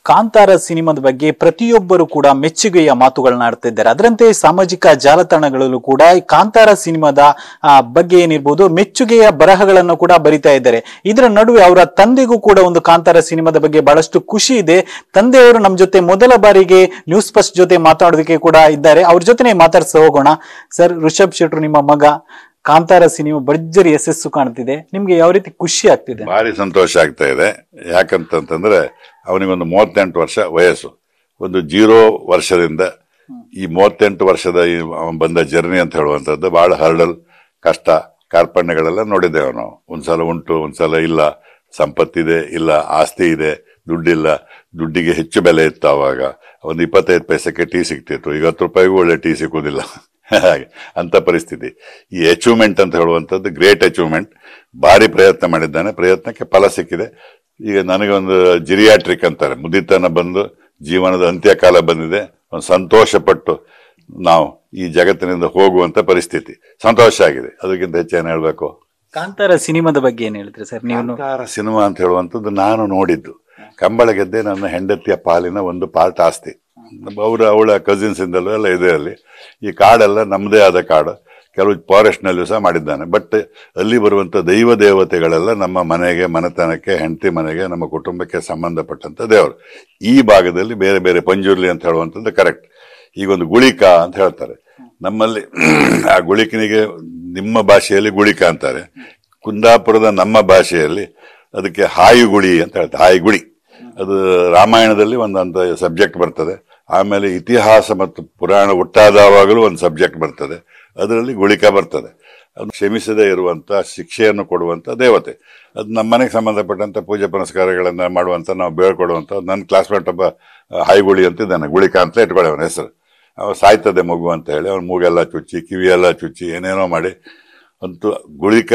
ಕಾಂತಾರ ಸಿನಿಮಾದ ಬಗ್ಗೆ ಪ್ರತಿಯೊಬ್ಬರು ಕೂಡ ಮೆಚ್ಚುಗೆಯ ಮಾತುಗಳನ್ನ ಆಡ್ತಿದ್ದಾರೆ ಅದರಂತೆ ಸಾಮಾಜಿಕ ಜಾಲತಾಣಗಳಲ್ಲೂ ಕೂಡ ಈ ಕಾಂತಾರ ಸಿನಿಮಾದ ಆ, ಬಗ್ಗೆ ಏನಿರ್ಬೋದು ಮೆಚ್ಚುಗೆಯ ಬರಹಗಳನ್ನು ಕೂಡ ಬರಿತಾ ಇದ್ದಾರೆ ಇದರ ನಡುವೆ ಅವರ ತಂದೆಗೂ ಕೂಡ ಒಂದು ಕಾಂತಾರ ಸಿನಿಮಾದ ಬಗ್ಗೆ ಬಹಳಷ್ಟು ಖುಷಿ ಇದೆ ತಂದೆಯವರು ನಮ್ಮ ಜೊತೆ ಮೊದಲ ಬಾರಿಗೆ ನ್ಯೂಸ್ ಫಸ್ಟ್ ಜೊತೆ ಮಾತಾಡೋದಕ್ಕೆ ಕೂಡ ಇದ್ದಾರೆ ಅವ್ರ ಜೊತೆನೆ ಮಾತಾಡ್ಸ ಹೋಗೋಣ ಸರ್ ಋಷಭ್ ಶೆಟ್ರು ನಿಮ್ಮ ಮಗ ಕಾಂತಾರ ಸಿನಿಮಾ ಭರ್ಜರಿ ಯಶಸ್ಸು ಕಾಣ್ತಿದೆ ನಿಮ್ಗೆ ಯಾವ ರೀತಿ ಖುಷಿ ಆಗ್ತಿದೆ ಭಾರಿ ಸಂತೋಷ ಆಗ್ತಾ ಇದೆ ಯಾಕಂತಂತಂದ್ರೆ ಅವನಿಗೊಂದು ಮೂವತ್ತೆಂಟು ವರ್ಷ ವಯಸ್ಸು ಒಂದು ಜೀರೋ ವರ್ಷದಿಂದ ಈ ಮೂವತ್ತೆಂಟು ವರ್ಷದ ಈ ಅವನ್ ಬಂದ ಜರ್ನಿ ಅಂತ ಹೇಳುವಂಥದ್ದು ಬಹಳ ಹರ್ಡಲ್ ಕಷ್ಟ ಕಾರ್ಪಣ್ಯಗಳೆಲ್ಲ ನೋಡಿದ್ದೇವೆ ನಾವು ಒಂದ್ಸಲ ಉಂಟು ಒಂದ್ಸಲ ಇಲ್ಲ ಸಂಪತ್ತಿದೆ ಇಲ್ಲ ಆಸ್ತಿ ಇದೆ ದುಡ್ಡಿಲ್ಲ ದುಡ್ಡಿಗೆ ಹೆಚ್ಚು ಬೆಲೆ ಇತ್ತು ಅವಾಗ ಒಂದು ಇಪ್ಪತ್ತೈದು ಪೈಸಕ್ಕೆ ಟೀ ಸಿಗ್ತಿತ್ತು ಈಗ ಹತ್ತು ರೂಪಾಯಿಗೂ ಒಳ್ಳೆ ಟೀ ಸಿಕ್ಕುದಿಲ್ಲ ಹಾಗೆ ಅಂತ ಪರಿಸ್ಥಿತಿ ಈ ಅಚೀವ್ಮೆಂಟ್ ಅಂತ ಹೇಳುವಂಥದ್ದು ಗ್ರೇಟ್ ಅಚೀವ್ಮೆಂಟ್ ಭಾರಿ ಪ್ರಯತ್ನ ಮಾಡಿದ್ದಾನೆ ಪ್ರಯತ್ನಕ್ಕೆ ಫಲ ಸಿಕ್ಕಿದೆ ಈಗ ನನಗೊಂದು ಜಿರಿಯಾಟ್ರಿಕ್ ಅಂತಾರೆ ಮುದಿತನ ಬಂದು ಜೀವನದ ಅಂತ್ಯಕಾಲ ಬಂದಿದೆ ಒಂದು ಸಂತೋಷ ಪಟ್ಟು ನಾವು ಈ ಜಗತ್ತಿನಿಂದ ಹೋಗುವಂತ ಪರಿಸ್ಥಿತಿ ಸಂತೋಷ ಆಗಿದೆ ಅದಕ್ಕಿಂತ ಹೆಚ್ಚೇನು ಹೇಳ್ಬೇಕು ಕಾಂತಾರ ಸಿನಿಮಾದ ಬಗ್ಗೆ ಏನ್ ಹೇಳ್ತೀರಿ ಸರ್ ನೀವು ಕಾಂತಾರ ಸಿನಿಮಾ ಅಂತ ಹೇಳುವಂಥದ್ದು ನಾನು ನೋಡಿದ್ದು ಕಂಬಳ ಗೆದ್ದೆ ನನ್ನ ಹೆಂಡತಿಯ ಪಾಲಿನ ಒಂದು ಪಾರ್ಟ್ ಆಸ್ತಿ ಅವರ ಅವಳ ಕಸಿನ್ಸ್ ಇಂದಲೂ ಎಲ್ಲ ಇದೆ ಅಲ್ಲಿ ಈ ಕಾಡೆಲ್ಲ ನಮ್ಮದೇ ಆದ ಕಾಡು ಕೆಲವು ಫಾರೆಸ್ಟ್ ನಲ್ಲೂ ಸಹ ಮಾಡಿದ್ದಾನೆ ಬಟ್ ಅಲ್ಲಿ ಬರುವಂತ ದೈವ ದೇವತೆಗಳೆಲ್ಲ ನಮ್ಮ ಮನೆಗೆ ಮನೆತನಕ್ಕೆ ಹೆಂಡತಿ ಮನೆಗೆ ನಮ್ಮ ಕುಟುಂಬಕ್ಕೆ ಸಂಬಂಧಪಟ್ಟಂತ ದೇವರು ಈ ಭಾಗದಲ್ಲಿ ಬೇರೆ ಬೇರೆ ಪಂಜುರ್ಲಿ ಅಂತ ಹೇಳುವಂಥದ್ದು ಕರೆಕ್ಟ್ ಈಗ ಒಂದು ಗುಳಿಕ ಅಂತ ಹೇಳ್ತಾರೆ ನಮ್ಮಲ್ಲಿ ಆ ಗುಳಿಕನಿಗೆ ನಿಮ್ಮ ಭಾಷೆಯಲ್ಲಿ ಗುಳಿಕ ಅಂತಾರೆ ಕುಂದಾಪುರದ ನಮ್ಮ ಭಾಷೆಯಲ್ಲಿ ಅದಕ್ಕೆ ಹಾಯುಗುಳಿ ಅಂತ ಹೇಳ್ತಾರೆ ಹಾಯುಗುಳಿ ಅದು ರಾಮಾಯಣದಲ್ಲಿ ಒಂದಂತ ಸಬ್ಜೆಕ್ಟ್ ಬರ್ತದೆ ಆಮೇಲೆ ಇತಿಹಾಸ ಮತ್ತು ಪುರಾಣ ಹುಟ್ಟಾದವಾಗಲೂ ಒಂದು ಸಬ್ಜೆಕ್ಟ್ ಬರ್ತದೆ ಅದರಲ್ಲಿ ಗುಳಿಕ ಬರ್ತದೆ ಅದು ಕ್ಷಮಿಸದೇ ಇರುವಂತ ಶಿಕ್ಷೆಯನ್ನು ಕೊಡುವಂತ ದೇವತೆ ಅದು ನಮ್ಮ ಮನೆಗೆ ಸಂಬಂಧಪಟ್ಟಂತ ಪೂಜೆ ಪುನಸ್ಕಾರಗಳನ್ನ ಮಾಡುವಂತ ನಾವು ಬೇಳ್ಕೊಡುವಂತ ನನ್ನ ಕ್ಲಾಸ್ಮೇಟ್ ಒಬ್ಬ ಆ, ಹಾಯ್ಗುಳಿ ಅಂತ ಇದ್ದಾನೆ ಗುಳಿಕ ಅಂತ ಇಟ್ಕೊಳ್ಳಿ ಅವನ ಹೆಸರು ಅವ ಸಾಯ್ತದೆ ಮಗು ಅಂತ ಹೇಳಿ ಅವ್ನ ಮೂಗೆಲ್ಲ ಚುಚ್ಚಿ ಕಿವಿಯೆಲ್ಲ ಚುಚ್ಚಿ ಏನೇನೋ ಮಾಡಿ ಅಂತೂ ಗುಳಿಕ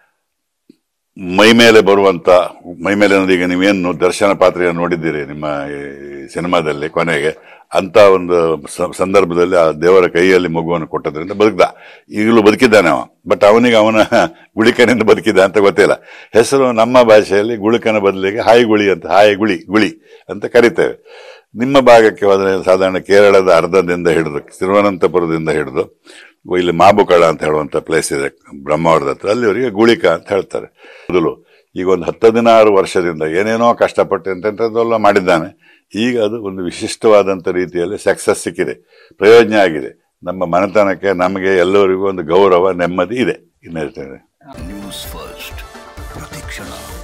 ಮೈ ಮೇಲೆ ಬರುವಂತ ಮೈ ಮೇಲೆ ಅನ್ನೋದು ಈಗ ನೀವೇನು ದರ್ಶನ ಪಾತ್ರೆಯನ್ನು ನೋಡಿದ್ದೀರಿ ನಿಮ್ಮ ಈ ಸಿನಿಮಾದಲ್ಲಿ ಕೊನೆಗೆ ಅಂತ ಒಂದು ಸ- ಸಂದರ್ಭದಲ್ಲಿ ಆ ದೇವರ ಕೈಯಲ್ಲಿ ಮಗುವನ್ನು ಕೊಟ್ಟದ್ರಿಂದ ಬದುಕ್ದ ಈಗಲೂ ಬದುಕಿದ್ದಾನೆ ಅವ ಬಟ್ ಅವನಿಗೆ ಅವನ ಗುಳಿಕನಿಂದ ಬದುಕಿದ ಅಂತ ಗೊತ್ತಿಲ್ಲ ಹೆಸರು ನಮ್ಮ ಭಾಷೆಯಲ್ಲಿ ಗುಳಿಕನ ಬದಲಿಗೆ ಹಾಯಿ ಗುಳಿ ಅಂತ ಹಾಯಿ ಗುಳಿ ಗುಳಿ ಅಂತ ಕರಿತೇವೆ ನಿಮ್ಮ ಭಾಗಕ್ಕೆ ಹೋದ್ರೆ ಸಾಧಾರಣ ಕೇರಳದ ಅರ್ಧದಿಂದ ಹಿಡಿದು ತಿರುವನಂತಪುರದಿಂದ ಹಿಡಿದು ಇಲ್ಲಿ ಮಾಬುಕಳ ಅಂತ ಹೇಳುವಂತ ಪ್ಲೇಸ್ ಇದೆ ಬ್ರಹ್ಮಾವರದ ಹತ್ರ ಅಲ್ಲಿವರೆಗೆ ಗುಳಿಕ ಅಂತ ಹೇಳ್ತಾರೆ ಮೊದಲು ಈಗ ಒಂದು ಹತ್ತು ಹದಿನಾರು ವರ್ಷದಿಂದ ಏನೇನೋ ಕಷ್ಟಪಟ್ಟು ಎಂತೆಂಥದ್ದೆಲ್ಲ ಮಾಡಿದ್ದಾನೆ ಈಗ ಅದು ಒಂದು ವಿಶಿಷ್ಟವಾದಂಥ ರೀತಿಯಲ್ಲಿ ಸಕ್ಸಸ್ ಸಿಕ್ಕಿದೆ ಪ್ರಯೋಜನ ಆಗಿದೆ ನಮ್ಮ ಮನೆತನಕ್ಕೆ ನಮಗೆ ಎಲ್ಲರಿಗೂ ಒಂದು ಗೌರವ ನೆಮ್ಮದಿ ಇದೆ ಇನ್ನು ಹೇಳ್ತೇನೆ ನ್ಯೂಸ್ ಫಸ್ಟ್ ಪ್ರತಿಕ್ಷಣ